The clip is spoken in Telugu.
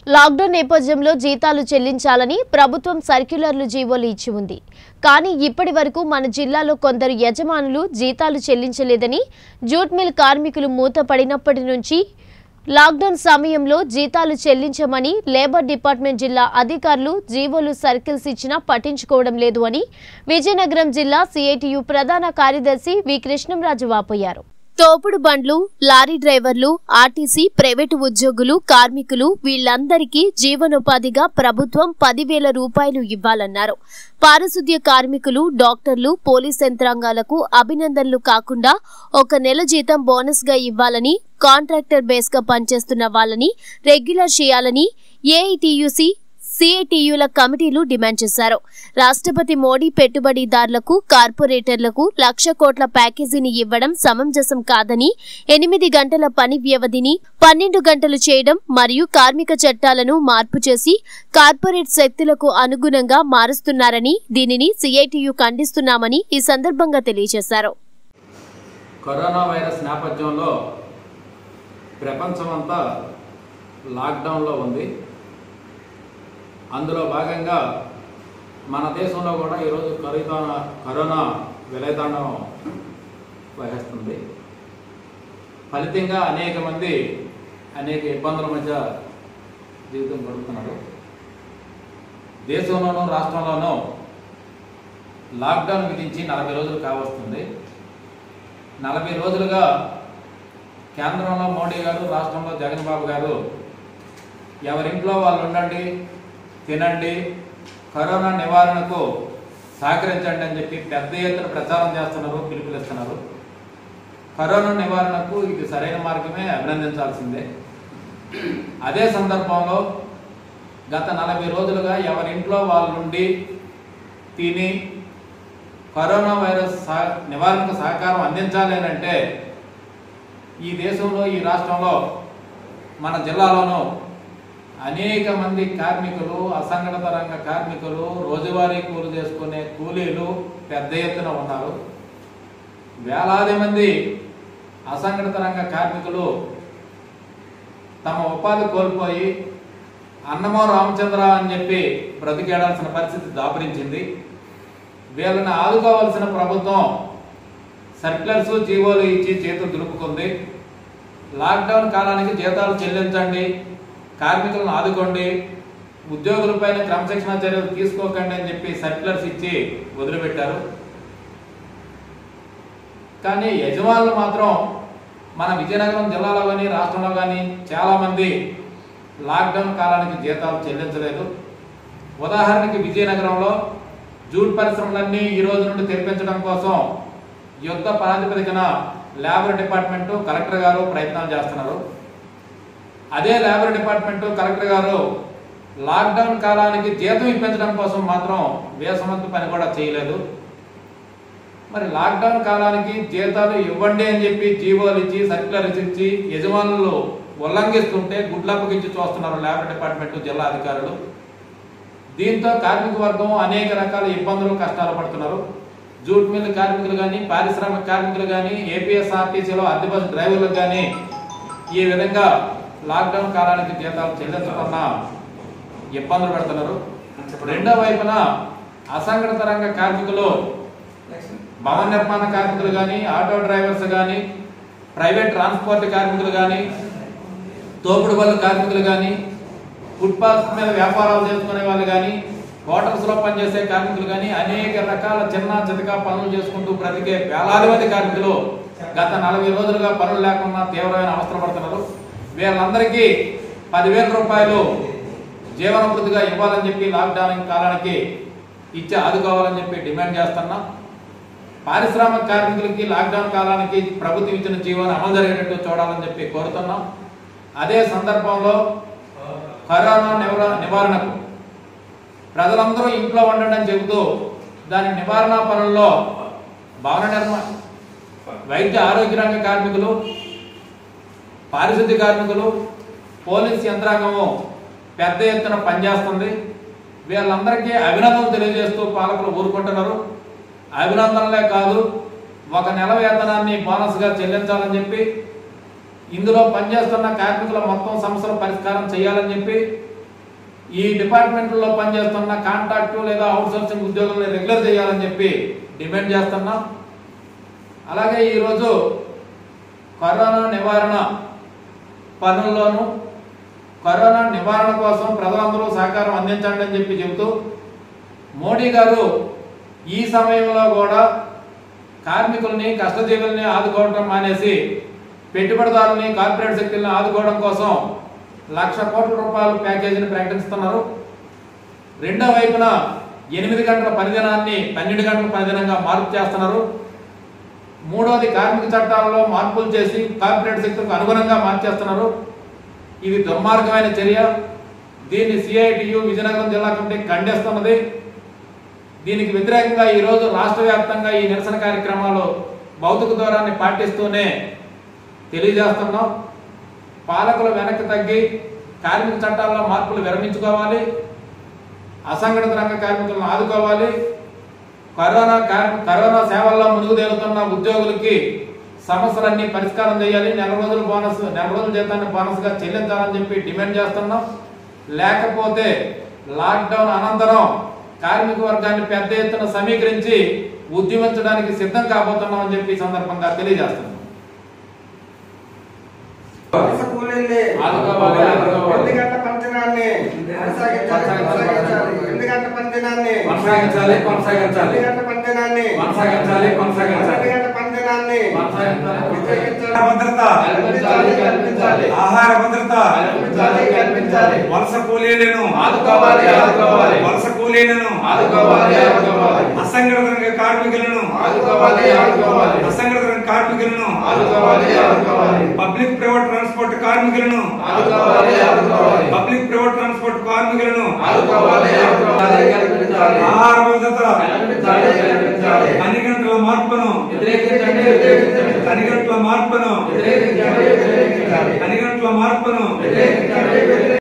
లాక్డౌన్ నేపథ్యంలో జీతాలు చెల్లించాలని ప్రభుత్వం సర్క్యులర్లు జీవోలు ఇచ్చి ఉంది కానీ ఇప్పటి వరకు మన జిల్లాలో కొందరు యజమానులు జీతాలు చెల్లించలేదని జూట్ మిల్ కార్మికులు మూతపడినప్పటి నుంచి లాక్డౌన్ సమయంలో జీతాలు చెల్లించమని లేబర్ డిపార్ట్మెంట్ జిల్లా అధికారులు జీవోలు సర్కిల్స్ ఇచ్చినా పట్టించుకోవడం లేదు అని విజయనగరం జిల్లా సిఐటియు ప్రధాన కార్యదర్శి వి కృష్ణంరాజు వాపోయారు తోపుడు బండ్లు లారీ డ్రైవర్లు ఆర్టీసీ ప్రైవేటు ఉద్యోగులు కార్మికులు వీళ్లందరికీ జీవనోపాధిగా ప్రభుత్వం పదివేల రూపాయలు ఇవ్వాలన్నారు పారిశుద్ధ్య కార్మికులు డాక్టర్లు పోలీస్ యంత్రాంగాలకు అభినందనలు కాకుండా ఒక నెల జీతం బోనస్ గా ఇవ్వాలని కాంట్రాక్టర్ బేస్ గా పనిచేస్తున్న వాళ్ళని రెగ్యులర్ చేయాలని ఏఐటియుసి సిఐటియుల కమిటీలు డిమాండ్ చేశారు రాష్ట్రపతి మోడీ పెట్టుబడిదారులకు కార్పొరేటర్లకు లక్ష కోట్ల ప్యాకేజీని ఇవ్వడం సమంజసం కాదని ఎనిమిది గంటల పని వ్యవధిని పన్నెండు గంటలు చేయడం మరియు కార్మిక చట్టాలను మార్పు చేసి కార్పొరేట్ శక్తులకు అనుగుణంగా మారుస్తున్నారని దీనిని సిఐటియు ఖండిస్తున్నామని ఈ సందర్భంగా తెలియజేశారు కరోనా వైరస్ నేపథ్యంలో ప్రపంచమంతా లాక్డౌన్లో ఉంది అందులో భాగంగా మన దేశంలో కూడా ఈరోజు కరోనా కరోనా విలయతాండవం వహిస్తుంది ఫలితంగా అనేక మంది అనేక ఇబ్బందుల మధ్య జీవితం గడుపుతున్నారు దేశంలోనూ రాష్ట్రంలోనూ లాక్డౌన్ విధించి నలభై రోజులు కావస్తుంది నలభై రోజులుగా కేంద్రంలో మోడీ గారు రాష్ట్రంలో జగన్ బాబు గారు ఎవరింట్లో వాళ్ళు ఉండండి తినండి కరోనా నివారణకు సహకరించండి అని చెప్పి పెద్ద ఎత్తున ప్రచారం చేస్తున్నారు పిలుపునిస్తున్నారు కరోనా నివారణకు ఇది సరైన మార్గమే అభినందించాల్సిందే అదే సందర్భంలో గత నలభై రోజులుగా ఎవరింట్లో వాళ్ళు ఉండి తిని కరోనా వైరస్ సహ- నివారణకు సహకారం అందించాలి అని అంటే ఈ దేశంలో ఈ రాష్ట్రంలో మన జిల్లాలోనూ అనేక మంది కార్మికులు అసంఘటిత రంగ కార్మికులు రోజువారీ కూలి చేసుకునే కూలీలు పెద్ద ఎత్తున ఉన్నారు వేలాది మంది అసంఘటిత రంగ కార్మికులు తమ ఉపాధి కోల్పోయి అన్నమో రామచంద్ర అని చెప్పి బ్రతికేడాల్సిన పరిస్థితి దాపురించింది వీళ్ళని ఆదుకోవాల్సిన ప్రభుత్వం సర్క్యులర్స్ జీవోలు ఇచ్చి చేతులు దులుపుకుంది లాక్డౌన్ కాలానికి జీతాలు చెల్లించండి కార్మికులను ఆదుకోండి ఉద్యోగులపైన క్రమశిక్షణ చర్యలు తీసుకోకండి అని చెప్పి సర్క్యులర్స్ ఇచ్చి వదిలిపెట్టారు కానీ యజమానులు మాత్రం మన విజయనగరం జిల్లాలో కానీ రాష్ట్రంలో కానీ చాలామంది లాక్డౌన్ కాలానికి జీతాలు చెల్లించలేదు ఉదాహరణకి విజయనగరంలో జూట్ పరిశ్రమలన్నీ ఈ రోజు నుండి తెరిపించడం కోసం యుద్ధ ప్రాతిపదికన లేబర్ డిపార్ట్మెంటు కలెక్టర్ గారు ప్రయత్నాలు చేస్తున్నారు అదే లేబర్ డిపార్ట్మెంటు కలెక్టర్ గారు లాక్డౌన్ కాలానికి జీతం ఇప్పించడం కోసం మాత్రం వేసమంతు పని కూడా చేయలేదు మరి లాక్డౌన్ కాలానికి జీతాలు ఇవ్వండి అని చెప్పి జీవోలు ఇచ్చి సర్క్యులర్స్ ఇచ్చి యజమానులు ఉల్లంఘిస్తుంటే గుడ్లప్పగిచ్చి చూస్తున్నారు లేబర్ డిపార్ట్మెంట్ జిల్లా అధికారులు దీంతో కార్మిక వర్గం అనేక రకాల ఇబ్బందులు కష్టాలు పడుతున్నారు జూట్ మిల్ కార్మికులు కానీ పారిశ్రామిక కార్మికులు కానీ ఏపీఎస్ఆర్టీసీలో అద్దె బస్సు డ్రైవర్లకు కానీ ఈ విధంగా లాక్డౌన్ కాలానికి జీతాలు చెల్లించకుండా ఇబ్బందులు పెడుతున్నారు రెండో వైపున అసంఘటిత రంగ కార్మికులు భవన నిర్మాణ కార్మికులు కానీ ఆటో డ్రైవర్స్ కానీ ప్రైవేట్ ట్రాన్స్పోర్ట్ కార్మికులు కానీ తోపుడు బళ్ళు కార్మికులు కానీ ఫుట్పాత్ మీద వ్యాపారాలు చేసుకునే వాళ్ళు కానీ హోటల్స్లో పనిచేసే కార్మికులు కానీ అనేక రకాల చిన్న చితక పనులు చేసుకుంటూ బ్రతికే వేలాది మంది కార్మికులు గత నలభై రోజులుగా పనులు లేకుండా తీవ్రమైన అవసరం పడుతున్నారు వీళ్ళందరికీ పదివేల రూపాయలు జీవనభృతిగా ఇవ్వాలని చెప్పి లాక్డౌన్ కాలానికి ఇచ్చి ఆదుకోవాలని చెప్పి డిమాండ్ చేస్తున్నాం పారిశ్రామిక కార్మికులకి లాక్డౌన్ కాలానికి ప్రభుత్వం ఇచ్చిన జీవనం అమలు జరిగేటట్టు చూడాలని చెప్పి కోరుతున్నాం అదే సందర్భంలో కరోనా నివార- నివారణకు ప్రజలందరూ ఇంట్లో ఉండండి అని చెబుతూ దాని నివారణ పనుల్లో భవన నిర్మాణ వైద్య ఆరోగ్య రంగ కార్మికులు పారిశుద్ధ్య కార్మికులు పోలీస్ యంత్రాంగము పెద్ద ఎత్తున పనిచేస్తుంది వీళ్ళందరికీ అభినందనలు తెలియజేస్తూ పాలకులు ఊరుకుంటున్నారు అభినందనలే కాదు ఒక నెల వేతనాన్ని బోనస్గా చెల్లించాలని చెప్పి ఇందులో పనిచేస్తున్న కార్మికుల మొత్తం సమస్యల పరిష్కారం చేయాలని చెప్పి ఈ డిపార్ట్మెంట్లో పనిచేస్తున్న కాంట్రాక్టు లేదా అవుట్సోర్సింగ్ ఉద్యోగులను రెగ్యులర్ చేయాలని చెప్పి డిమాండ్ చేస్తున్నాం అలాగే ఈరోజు కరోనా నివారణ పనుల్లోనూ కరోనా నివారణ కోసం ప్రజలందరూ సహకారం అందించండి అని చెప్పి చెబుతూ మోడీ గారు ఈ సమయంలో కూడా కార్మికుల్ని కష్టజీవుల్ని ఆదుకోవడం మానేసి పెట్టుబడిదారుల్ని కార్పొరేట్ శక్తుల్ని ఆదుకోవడం కోసం లక్ష కోట్ల రూపాయల ప్యాకేజీని ప్రకటిస్తున్నారు రెండో వైపున ఎనిమిది గంటల పనిదినాన్ని పన్నెండు గంటల పనిదినంగా మార్పు చేస్తున్నారు మూడోది కార్మిక చట్టాలలో మార్పులు చేసి కార్పొరేట్ శక్తులకు అనుగుణంగా మార్చేస్తున్నారు ఇది దుర్మార్గమైన చర్య దీన్ని సిఐటియు విజయనగరం జిల్లా కమిటీ ఖండిస్తున్నది దీనికి వ్యతిరేకంగా ఈరోజు రాష్ట్ర వ్యాప్తంగా ఈ నిరసన కార్యక్రమాలు భౌతిక దూరాన్ని పాటిస్తూనే తెలియజేస్తున్నాం పాలకులు వెనక్కి తగ్గి కార్మిక చట్టాల్లో మార్పులు విరమించుకోవాలి అసంఘటిత రంగ కార్మికులను ఆదుకోవాలి కరోనా కార్- కరోనా సేవల్లో మునుగు తేలుతున్న ఉద్యోగులకి సమస్యలన్నీ పరిష్కారం చేయాలి నెల రోజుల బోనస్ నెల రోజుల జీతాన్ని బోనస్గా చెల్లించాలని చెప్పి డిమాండ్ చేస్తున్నాం లేకపోతే లాక్డౌన్ అనంతరం కార్మిక వర్గాన్ని పెద్ద ఎత్తున సమీకరించి ఉద్యమించడానికి సిద్ధం కాబోతున్నాం అని చెప్పి ఈ సందర్భంగా తెలియజేస్తున్నాం వలస కూలీల్ని ఆదుకోవాలి, ఆదుకోవాలి. ఎన్ని గంటల పంచనాన్ని కొనసాగించాలి కొనసాగించాలి ఎన్ని గంటల పంచనాన్ని కొనసాగించాలి కొనసాగించాలి ఎన్ని గంటల పంచనాన్ని కొనసాగించాలి కొనసాగించాలి ఎన్ని గంటల పంచనాన్ని కొనసాగించాలి. భద్రత కల్పించాలి కల్పించాలి ఆహార భద్రత కల్పించాలి కల్పించాలి వలస కూలీలను ఆదుకోవాలి, ఆదుకోవాలి. వలస కూలీలను ఆదుకోవాలి, ఆదుకోవాలి. అసంఘటిత రంగ కార్మికులను ఆదుకోవాలి, ఆదుకోవాలి. అసంఘటిత రంగ కార్మికులను ఆదుకోవాలి, ఆదుకోవాలి. పబ్లిక్ ప్రైవేట్ ట్రాన్స్పోర్ట్ కార్మికులను ఆదుకోవాలి, ఆదుకోవాలి. పబ్లిక్ ప్రైవేట్ ట్రాన్స్పోర్ట్ కార్మికులను ఆదుకోవాలి, ఆదుకోవాలి. కల్పించాలి. ఆహార భద్రత కల్పించాలి, కల్పించాలి. అన్ని గంటల మార్పును వ్యతిరేకించండి, వ్యతిరేకించండి. అన్ని గంటల మార్పును వ్యతిరేకించండి, వ్యతిరేకించండి. అన్ని గంటల మార్పును వ్యతిరేకించండి,